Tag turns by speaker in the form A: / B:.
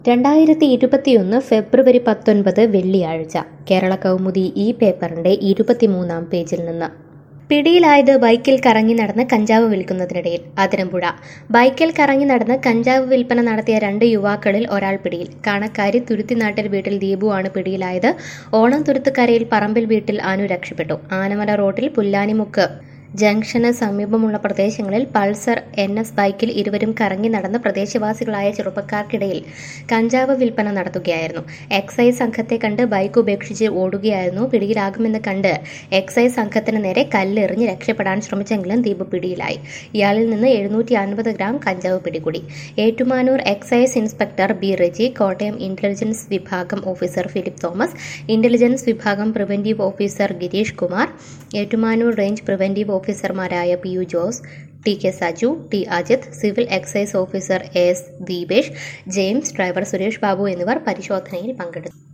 A: രണ്ടായിരത്തി ഇരുപത്തിയൊന്ന് ഫെബ്രുവരി പത്തൊൻപത് വെള്ളിയാഴ്ച കേരള കൗമുദി ഈ പേപ്പറിന്റെ ഇരുപത്തിമൂന്നാം പേജിൽ നിന്ന് പിടിയിലായത് ബൈക്കിൽ കറങ്ങി നടന്ന് കഞ്ചാവ് വിൽക്കുന്നതിനിടയിൽ അതിരമ്പുഴ ബൈക്കിൽ കറങ്ങി നടന്ന് കഞ്ചാവ് വിൽപ്പന നടത്തിയ രണ്ട് യുവാക്കളിൽ ഒരാൾ പിടിയിൽ കാണക്കാരി തുരുത്തിനാട്ടിൽ വീട്ടിൽ ദീപുവാണ് പിടിയിലായത് ഓണം തുരുത്തുകരയിൽ പറമ്പിൽ വീട്ടിൽ അനു രക്ഷപ്പെട്ടു ആനമല റോഡിൽ പുല്ലാനിമുക്ക് ജംഗ്ഷന് സമീപമുള്ള പ്രദേശങ്ങളിൽ പൾസർ എൻ എസ് ബൈക്കിൽ ഇരുവരും കറങ്ങി നടന്ന് പ്രദേശവാസികളായ ചെറുപ്പക്കാർക്കിടയിൽ കഞ്ചാവ് വിൽപ്പന നടത്തുകയായിരുന്നു എക്സൈസ് സംഘത്തെ കണ്ട് ബൈക്ക് ഉപേക്ഷിച്ച് ഓടുകയായിരുന്നു പിടിയിലാകുമെന്ന് കണ്ട് എക്സൈസ് സംഘത്തിന് നേരെ കല്ലെറിഞ്ഞ് രക്ഷപ്പെടാൻ ശ്രമിച്ചെങ്കിലും ദീപ് പിടിയിലായി ഇയാളിൽ നിന്ന് എഴുന്നൂറ്റി അൻപത് ഗ്രാം കഞ്ചാവ് പിടികൂടി Ettumanoor excise inspector B Reji Kottayam intelligence വിഭാഗം ഓഫീസർ ഫിലിപ്പ് തോമസ് ഇന്റലിജൻസ് വിഭാഗം preventive officer Girish Kumar Ettumanoor range preventive ഓഫീസർമാരായ P U Jose T K Saju T Ajith civil excise officer S Deepesh James driver Suresh Babu എന്നിവർ പരിശോധനയിൽ പങ്കെടുത്തു